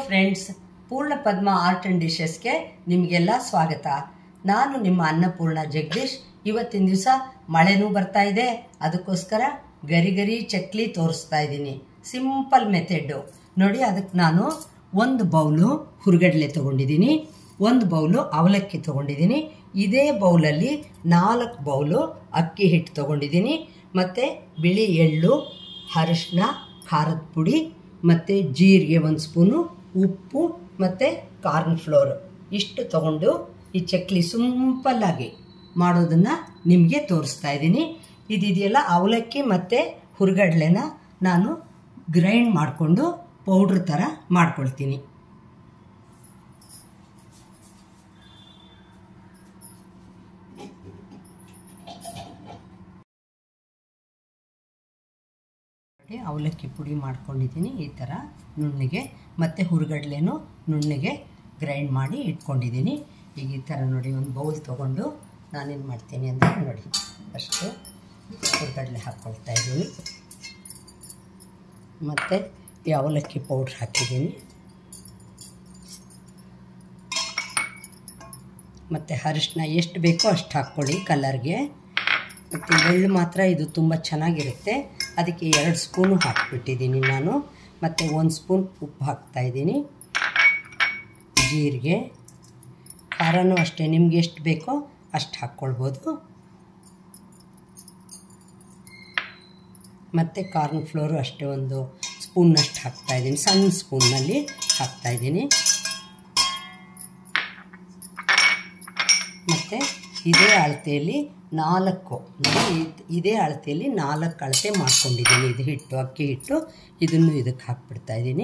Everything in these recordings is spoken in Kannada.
ಫ್ರೆಂಡ್ಸ್ ಪೂರ್ಣ ಪದ್ಮ ಆರ್ಟ್ ಆ್ಯಂಡ್ ಡಿಶಸ್ಗೆ ನಿಮಗೆಲ್ಲ ಸ್ವಾಗತ ನಾನು ನಿಮ್ಮ ಅನ್ನಪೂರ್ಣ ಜಗದೀಶ್ ಇವತ್ತಿನ ದಿವಸ ಮಳೆನೂ ಬರ್ತಾ ಇದೆ ಅದಕ್ಕೋಸ್ಕರ ಗರಿ ಗರಿ ಚಕ್ಲಿ ತೋರಿಸ್ತಾ ಇದ್ದೀನಿ ಸಿಂಪಲ್ ಮೆಥೆಡ್ಡು ನೋಡಿ ಅದಕ್ಕೆ ನಾನು ಒಂದು ಬೌಲು ಹುರುಗಡ್ಲೆ ತೊಗೊಂಡಿದ್ದೀನಿ ಒಂದು ಬೌಲು ಅವಲಕ್ಕಿ ತೊಗೊಂಡಿದ್ದೀನಿ ಇದೇ ಬೌಲಲ್ಲಿ ನಾಲ್ಕು ಬೌಲು ಅಕ್ಕಿ ಹಿಟ್ಟು ತೊಗೊಂಡಿದ್ದೀನಿ ಮತ್ತು ಬಿಳಿ ಎಳ್ಳು ಅರಿಶಿನ ಖಾರದ ಪುಡಿ ಮತ್ತು ಜೀರಿಗೆ ಒಂದು ಸ್ಪೂನು ಉಪ್ಪು ಮತ್ತು ಕಾರ್ನ್ ಫ್ಲೋರ್ ಇಷ್ಟು ತಗೊಂಡು ಈ ಚಕ್ಲಿ ಸಿಂಪಲ್ಲಾಗಿ ಮಾಡೋದನ್ನು ನಿಮಗೆ ತೋರಿಸ್ತಾ ಇದ್ದೀನಿ ಇದಿದೆಯಲ್ಲ ಅವಲಕ್ಕಿ ಮತ್ತು ಹುರುಗಡ್ಲೆನ ನಾನು ಗ್ರೈಂಡ್ ಮಾಡಿಕೊಂಡು ಪೌಡ್ರ್ ಥರ ಮಾಡ್ಕೊಳ್ತೀನಿ ಅವಲಕ್ಕಿ ಪುಡಿ ಮಾಡ್ಕೊಂಡಿದ್ದೀನಿ ಈ ಥರ ನುಣ್ಣಗೆ ಮತ್ತು ಹುರುಗಡ್ಲೆನೂ ನುಣ್ಣಗೆ ಗ್ರೈಂಡ್ ಮಾಡಿ ಇಟ್ಕೊಂಡಿದ್ದೀನಿ ಈಗ ಈ ಥರ ನೋಡಿ ಒಂದು ಬೌಲ್ ತೊಗೊಂಡು ನಾನೇನು ಮಾಡ್ತೀನಿ ಅಂದರೆ ನೋಡಿ ಅಷ್ಟು ಹುರುಗಡ್ಲೆ ಹಾಕ್ಕೊಳ್ತಾ ಇದ್ದೀನಿ ಮತ್ತು ಈ ಅವಲಕ್ಕಿ ಪೌಡ್ರ್ ಹಾಕಿದ್ದೀನಿ ಮತ್ತು ಅರಿಶಿನ ಎಷ್ಟು ಬೇಕೋ ಅಷ್ಟು ಹಾಕ್ಕೊಳ್ಳಿ ಕಲರ್ಗೆ ಮತ್ತು ಎಳ್ಳು ಮಾತ್ರ ಇದು ತುಂಬ ಚೆನ್ನಾಗಿರುತ್ತೆ ಅದಕ್ಕೆ ಎರಡು ಸ್ಪೂನು ಹಾಕ್ಬಿಟ್ಟಿದ್ದೀನಿ ನಾನು ಮತ್ತು ಒಂದು ಸ್ಪೂನ್ ಉಪ್ಪು ಹಾಕ್ತಾಯಿದ್ದೀನಿ ಜೀರಿಗೆ ಖಾರನೂ ಅಷ್ಟೇ ನಿಮ್ಗೆ ಎಷ್ಟು ಬೇಕೋ ಅಷ್ಟು ಹಾಕ್ಕೊಳ್ಬೋದು ಮತ್ತು ಕಾರ್ನ್ ಫ್ಲೋರು ಅಷ್ಟೇ ಒಂದು ಸ್ಪೂನ್ನಷ್ಟು ಹಾಕ್ತಾಯಿದ್ದೀನಿ ಸಣ್ಣ ಸ್ಪೂನ್ನಲ್ಲಿ ಹಾಕ್ತಾಯಿದ್ದೀನಿ ಮತ್ತು ಇದೇ ಅಳತೆಯಲ್ಲಿ ನಾಲ್ಕು ಇದೇ ಅಳತೆಯಲ್ಲಿ ನಾಲ್ಕು ಅಳತೆ ಮಾಡ್ಕೊಂಡಿದ್ದೀನಿ ಇದು ಹಿಟ್ಟು ಅಕ್ಕಿ ಹಿಟ್ಟು ಇದನ್ನು ಇದಕ್ಕೆ ಹಾಕ್ಬಿಡ್ತಾ ಇದ್ದೀನಿ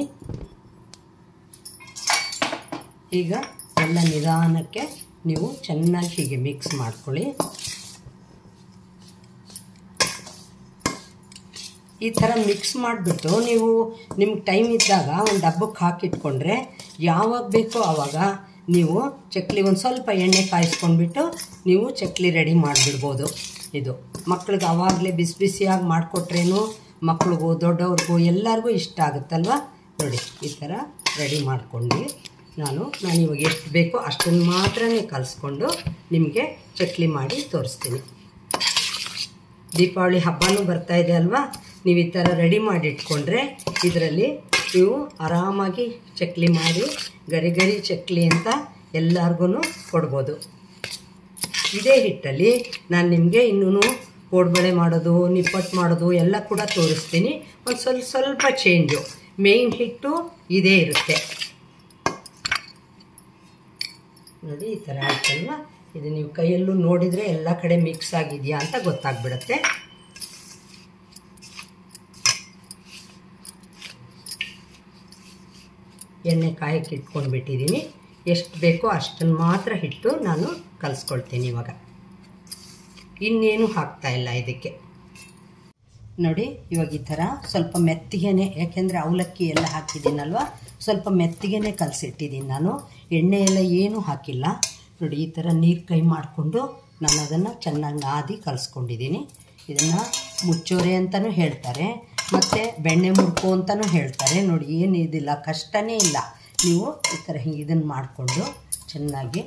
ಈಗ ಎಲ್ಲ ನಿಧಾನಕ್ಕೆ ನೀವು ಚೆನ್ನಾಗಿ ಹೀಗೆ ಮಿಕ್ಸ್ ಮಾಡ್ಕೊಳ್ಳಿ ಈ ಥರ ಮಿಕ್ಸ್ ಮಾಡಿಬಿಟ್ಟು ನೀವು ನಿಮ್ಗೆ ಟೈಮ್ ಇದ್ದಾಗ ಒಂದು ಡಬ್ಬಕ್ಕೆ ಹಾಕಿಟ್ಕೊಂಡ್ರೆ ಯಾವಾಗ ಬೇಕೋ ಆವಾಗ ನೀವು ಚಕ್ಲಿ ಒಂದು ಸ್ವಲ್ಪ ಎಣ್ಣೆ ಕಾಯಿಸ್ಕೊಂಡ್ಬಿಟ್ಟು ನೀವು ಚಕ್ಲಿ ರೆಡಿ ಮಾಡಿಬಿಡ್ಬೋದು ಇದು ಮಕ್ಳಿಗೆ ಆವಾಗಲೇ ಬಿಸಿ ಬಿಸಿಯಾಗಿ ಮಾಡಿಕೊಟ್ರೇನು ಮಕ್ಳಿಗೂ ದೊಡ್ಡವ್ರಿಗೂ ಎಲ್ಲರಿಗೂ ಇಷ್ಟ ಆಗುತ್ತಲ್ವ ನೋಡಿ ಈ ಥರ ರೆಡಿ ಮಾಡ್ಕೊಂಡು ನಾನು ನಾನು ಇವಾಗ ಎಷ್ಟು ಬೇಕೋ ಅಷ್ಟನ್ನು ಮಾತ್ರನೇ ಕಲಿಸ್ಕೊಂಡು ನಿಮಗೆ ಚಕ್ಲಿ ಮಾಡಿ ತೋರಿಸ್ತೀನಿ ದೀಪಾವಳಿ ಹಬ್ಬನೂ ಬರ್ತಾ ಇದೆ ಅಲ್ವಾ ನೀವು ಈ ಥರ ರೆಡಿ ಮಾಡಿ ಇಟ್ಕೊಂಡ್ರೆ ಇದರಲ್ಲಿ ನೀವು ಆರಾಮಾಗಿ ಚಕ್ಲಿ ಮಾಡಿ ಗರಿ ಗರಿ ಚಕ್ಲಿ ಅಂತ ಎಲ್ಲರಿಗೂ ಕೊಡ್ಬೋದು ಇದೇ ಹಿಟ್ಟಲ್ಲಿ ನಾನು ನಿಮಗೆ ಇನ್ನೂ ಕೋಡ್ಬಳೆ ಮಾಡೋದು ನಿಪ್ಪಟ್ಟು ಮಾಡೋದು ಎಲ್ಲ ಕೂಡ ತೋರಿಸ್ತೀನಿ ಒಂದು ಸ್ವಲ್ಪ ಸ್ವಲ್ಪ ಚೇಂಜು ಮೇಯ್ನ್ ಹಿಟ್ಟು ಇದೇ ಇರುತ್ತೆ ನೋಡಿ ಈ ಥರ ಆಯ್ತಲ್ವ ಇದು ನೀವು ಕೈಯಲ್ಲೂ ನೋಡಿದರೆ ಎಲ್ಲ ಕಡೆ ಮಿಕ್ಸ್ ಆಗಿದೆಯಾ ಅಂತ ಗೊತ್ತಾಗ್ಬಿಡುತ್ತೆ ಎಣ್ಣೆ ಕಾಯಕ್ಕೆ ಇಟ್ಕೊಂಡು ಬಿಟ್ಟಿದ್ದೀನಿ ಎಷ್ಟು ಬೇಕೋ ಅಷ್ಟನ್ನು ಮಾತ್ರ ಹಿಟ್ಟು ನಾನು ಕಲಿಸ್ಕೊಳ್ತೀನಿ ಇವಾಗ ಇನ್ನೇನು ಹಾಕ್ತಾ ಇಲ್ಲ ಇದಕ್ಕೆ ನೋಡಿ ಇವಾಗ ಈ ಥರ ಸ್ವಲ್ಪ ಮೆತ್ತಿಗೆನೆ ಯಾಕೆಂದರೆ ಅವಲಕ್ಕಿ ಎಲ್ಲ ಹಾಕಿದ್ದೀನಲ್ವ ಸ್ವಲ್ಪ ಮೆತ್ತಿಗೆನೆ ಕಲಸಿಟ್ಟಿದ್ದೀನಿ ನಾನು ಎಣ್ಣೆ ಎಲ್ಲ ಏನೂ ಹಾಕಿಲ್ಲ ನೋಡಿ ಈ ಥರ ನೀರು ಕೈ ಮಾಡಿಕೊಂಡು ನಾನು ಅದನ್ನು ಚೆನ್ನಾಗಿ ನಾದಿ ಕಲಿಸ್ಕೊಂಡಿದ್ದೀನಿ ಇದನ್ನು ಮುಚ್ಚೋರೆ ಅಂತಲೂ ಹೇಳ್ತಾರೆ ಮತ್ತು ಬೆಣ್ಣೆ ಮುಡ್ಕು ಅಂತಲೂ ಹೇಳ್ತಾರೆ ನೋಡಿ ಏನು ಇದಿಲ್ಲ ಕಷ್ಟನೇ ಇಲ್ಲ ನೀವು ಈ ಥರ ಹಿಂಗೆ ಇದನ್ನು ಮಾಡಿಕೊಂಡು ಚೆನ್ನಾಗಿ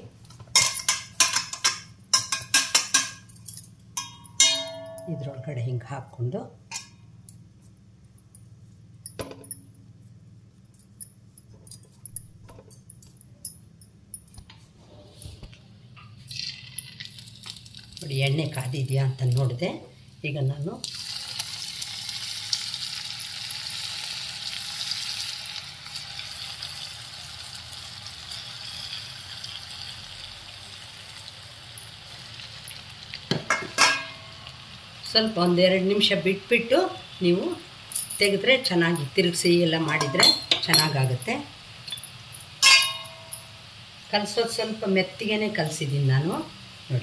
ಇದರೊಳಗಡೆ ಹಿಂಗೆ ಹಾಕ್ಕೊಂಡು ನೋಡಿ ಎಣ್ಣೆ ಕಾದಿದೆಯಾ ಅಂತ ನೋಡಿದೆ ಈಗ ನಾನು ಸ್ವಲ್ಪ ಒಂದೆರಡು ನಿಮಿಷ ಬಿಟ್ಬಿಟ್ಟು ನೀವು ತೆಗೆದ್ರೆ ಚೆನ್ನಾಗಿ ತಿರುಗಿಸಿ ಎಲ್ಲ ಮಾಡಿದರೆ ಚೆನ್ನಾಗಾಗುತ್ತೆ ಕಲಿಸೋದು ಸ್ವಲ್ಪ ಮೆತ್ತಿಗೆನೇ ಕಲಿಸಿದ್ದೀನಿ ನಾನು ನೋಡಿ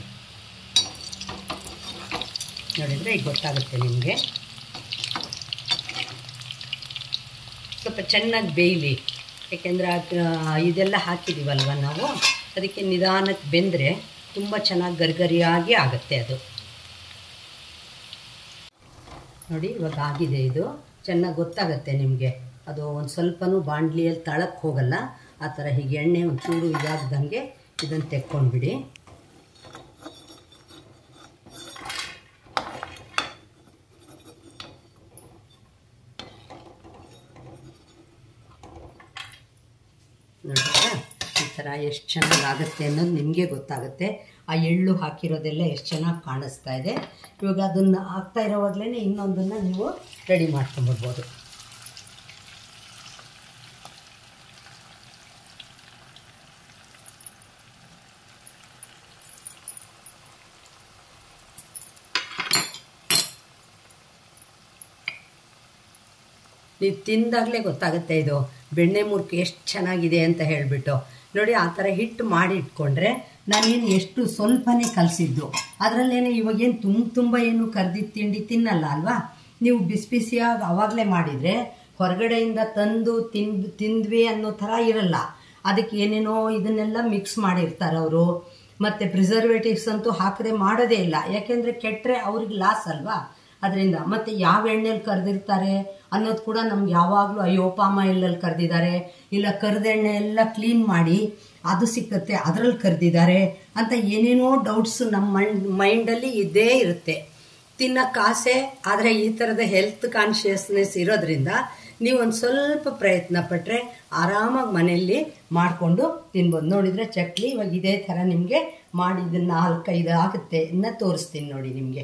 ನೋಡಿದರೆ ಈಗ ಗೊತ್ತಾಗುತ್ತೆ ನಿಮಗೆ ಸ್ವಲ್ಪ ಚೆನ್ನಾಗಿ ಬೇಯಲಿ ಏಕೆಂದರೆ ಇದೆಲ್ಲ ಹಾಕಿದ್ದೀವಲ್ವ ನಾವು ಅದಕ್ಕೆ ನಿಧಾನಕ್ಕೆ ಬೆಂದರೆ ತುಂಬ ಚೆನ್ನಾಗಿ ಗರಿಗರಿಯಾಗಿ ಆಗುತ್ತೆ ಅದು ನೋಡಿ ಇವಾಗ ಆಗಿದೆ ಇದು ಚೆನ್ನಾಗಿ ಗೊತ್ತಾಗುತ್ತೆ ನಿಮಗೆ ಅದು ಒಂದು ಸ್ವಲ್ಪನೂ ಬಾಣಲಿಯಲ್ಲಿ ತಳಕ್ಕೆ ಹೋಗಲ್ಲ ಆ ಥರ ಹೀಗೆ ಎಣ್ಣೆ ಒಂಚೂರು ಇದಾಗ್ದಂಗೆ ಇದನ್ನು ತೆಕ್ಕೊಂಡ್ಬಿಡಿ ನೋಡಿದ್ರೆ ಈ ಥರ ಎಷ್ಟು ಚೆನ್ನಾಗಾಗುತ್ತೆ ಅನ್ನೋದು ನಿಮಗೆ ಗೊತ್ತಾಗುತ್ತೆ ಆ ಎಳ್ಳು ಹಾಕಿರೋದೆಲ್ಲ ಎಷ್ಟು ಚೆನ್ನಾಗಿ ಕಾಣಿಸ್ತಾ ಇದೆ ಇವಾಗ ಅದನ್ನು ಹಾಕ್ತಾ ಇರೋವಾಗಲೇ ಇನ್ನೊಂದನ್ನು ನೀವು ರೆಡಿ ಮಾಡ್ಕೊಂಬಿಡ್ಬೋದು ನೀವು ತಿಂದಾಗಲೇ ಗೊತ್ತಾಗುತ್ತೆ ಇದು ಬೆಣ್ಣೆ ಮುರ್ಕು ಎಷ್ಟು ಚೆನ್ನಾಗಿದೆ ಅಂತ ಹೇಳಿಬಿಟ್ಟು ನೋಡಿ ಆ ಥರ ಹಿಟ್ಟು ಮಾಡಿ ಇಟ್ಕೊಂಡ್ರೆ ನಾನೇನು ಎಷ್ಟು ಸ್ವಲ್ಪನೇ ಕಲಸಿದ್ದು ಅದರಲ್ಲೇನೆ ಇವಾಗೇನು ತುಂಬ ತುಂಬ ಏನು ಕರ್ದಿದ್ದು ತಿಂಡಿ ತಿನ್ನಲ್ಲ ಅಲ್ವಾ ನೀವು ಬಿಸಿ ಬಿಸಿಯಾಗಿ ಅವಾಗಲೇ ಮಾಡಿದರೆ ಹೊರಗಡೆಯಿಂದ ತಂದು ತಿಂದ್ ತಿಂದ್ವಿ ಅನ್ನೋ ಥರ ಇರಲ್ಲ ಅದಕ್ಕೆ ಏನೇನೋ ಇದನ್ನೆಲ್ಲ ಮಿಕ್ಸ್ ಮಾಡಿರ್ತಾರೆ ಅವರು ಮತ್ತು ಪ್ರಿಸರ್ವೇಟಿವ್ಸ್ ಅಂತೂ ಹಾಕದೆ ಮಾಡೋದೇ ಇಲ್ಲ ಯಾಕೆಂದರೆ ಕೆಟ್ಟರೆ ಅವ್ರಿಗೆ ಲಾಸ್ ಅಲ್ವಾ ಅದರಿಂದ ಮತ್ತು ಯಾವ ಎಣ್ಣೆಲಿ ಕರೆದಿರ್ತಾರೆ ಅನ್ನೋದು ಕೂಡ ನಮ್ಗೆ ಯಾವಾಗಲೂ ಅಯ್ಯೋ ಪಾಮ ಎಲ್ಲಲ್ಲಿ ಕರೆದಿದ್ದಾರೆ ಇಲ್ಲ ಕರೆದೆಣ್ಣೆ ಎಲ್ಲ ಕ್ಲೀನ್ ಮಾಡಿ ಅದು ಸಿಕ್ಕತ್ತೆ ಅದರಲ್ಲಿ ಕರೆದಿದ್ದಾರೆ ಅಂತ ಏನೇನೋ ಡೌಟ್ಸ್ ನಮ್ಮ ಮೈಂಡ್ ಮೈಂಡಲ್ಲಿ ಇದ್ದೇ ಇರುತ್ತೆ ತಿನ್ನಕ್ಕೆ ಆಸೆ ಆದರೆ ಈ ಥರದ ಹೆಲ್ತ್ ಕಾನ್ಷಿಯಸ್ನೆಸ್ ಇರೋದ್ರಿಂದ ನೀವು ಒಂದು ಸ್ವಲ್ಪ ಪ್ರಯತ್ನ ಪಟ್ಟರೆ ಆರಾಮಾಗಿ ಮನೆಯಲ್ಲಿ ಮಾಡಿಕೊಂಡು ತಿನ್ಬೋದು ನೋಡಿದರೆ ಚಕ್ಲಿ ಇವಾಗ ಇದೇ ಥರ ನಿಮಗೆ ಮಾಡಿ ಇದನ್ನು ನಾಲ್ಕೈದು ಆಗುತ್ತೆ ಇನ್ನು ತೋರಿಸ್ತೀನಿ ನೋಡಿ ನಿಮಗೆ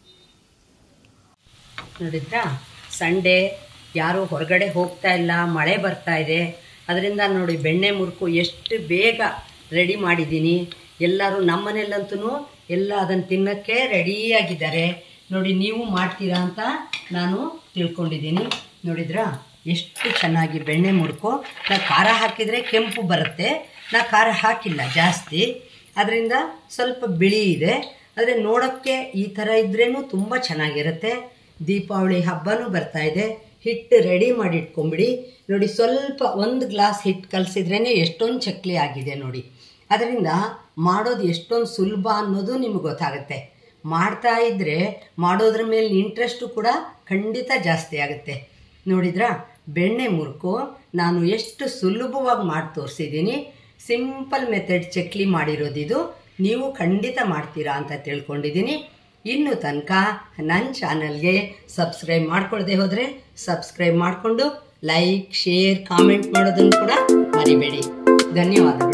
ನೋಡಿದ್ರಾ ಸಂಡೇ ಯಾರೂ ಹೊರಗಡೆ ಹೋಗ್ತಾ ಇಲ್ಲ ಮಳೆ ಬರ್ತಾ ಇದೆ ಅದರಿಂದ ನೋಡಿ ಬೆಣ್ಣೆ ಮುರುಕು ಎಷ್ಟು ಬೇಗ ರೆಡಿ ಮಾಡಿದ್ದೀನಿ ಎಲ್ಲರೂ ನಮ್ಮ ಮನೇಲಂತೂ ಎಲ್ಲ ಅದನ್ನು ತಿನ್ನೋಕ್ಕೆ ರೆಡಿಯಾಗಿದ್ದಾರೆ ನೋಡಿ ನೀವು ಮಾಡ್ತೀರಾ ಅಂತ ನಾನು ತಿಳ್ಕೊಂಡಿದ್ದೀನಿ ನೋಡಿದ್ರಾ ಎಷ್ಟು ಚೆನ್ನಾಗಿ ಬೆಣ್ಣೆ ಮುರುಕು ನಾ ಖಾರ ಹಾಕಿದರೆ ಕೆಂಪು ಬರುತ್ತೆ ನಾ ಖಾರ ಹಾಕಿಲ್ಲ ಜಾಸ್ತಿ ಅದರಿಂದ ಸ್ವಲ್ಪ ಬಿಳಿ ಇದೆ ಆದರೆ ನೋಡೋಕ್ಕೆ ಈ ಥರ ಇದ್ರೇನು ತುಂಬ ಚೆನ್ನಾಗಿರುತ್ತೆ ದೀಪಾವಳಿ ಹಬ್ಬನೂ ಬರ್ತಾ ಇದೆ ಹಿಟ್ಟು ರೆಡಿ ಮಾಡಿ ಇಟ್ಕೊಂಬಿಡಿ ನೋಡಿ ಸ್ವಲ್ಪ ಒಂದು ಗ್ಲಾಸ್ ಹಿಟ್ಟು ಕಲಸಿದ್ರೇ ಎಷ್ಟೊಂದು ಚಕ್ಲಿ ಆಗಿದೆ ನೋಡಿ ಅದರಿಂದ ಮಾಡೋದು ಎಷ್ಟೊಂದು ಸುಲಭ ಅನ್ನೋದು ನಿಮಗೆ ಗೊತ್ತಾಗುತ್ತೆ ಮಾಡ್ತಾ ಇದ್ದರೆ ಮಾಡೋದ್ರ ಮೇಲೆ ಇಂಟ್ರೆಸ್ಟು ಕೂಡ ಖಂಡಿತ ಜಾಸ್ತಿ ಆಗುತ್ತೆ ನೋಡಿದ್ರಾ ಬೆಣ್ಣೆ ಮುರುಕು ನಾನು ಎಷ್ಟು ಸುಲಭವಾಗಿ ಮಾಡಿ ತೋರಿಸಿದ್ದೀನಿ ಸಿಂಪಲ್ ಮೆಥಡ್ ಚಕ್ಲಿ ಮಾಡಿರೋದಿದು ನೀವು ಖಂಡಿತ ಮಾಡ್ತೀರಾ ಅಂತ ತಿಳ್ಕೊಂಡಿದ್ದೀನಿ ಇನ್ನು ತನಕ ನನ್ನ ಚಾನಲ್ಗೆ ಸಬ್ಸ್ಕ್ರೈಬ್ ಮಾಡ್ಕೊಳ್ಳದೆ ಹೋದರೆ ಸಬ್ಸ್ಕ್ರೈಬ್ ಮಾಡಿಕೊಂಡು ಲೈಕ್ ಶೇರ್ ಕಾಮೆಂಟ್ ಮಾಡೋದನ್ನು ಕೂಡ ಮರಿಬೇಡಿ ಧನ್ಯವಾದಗಳು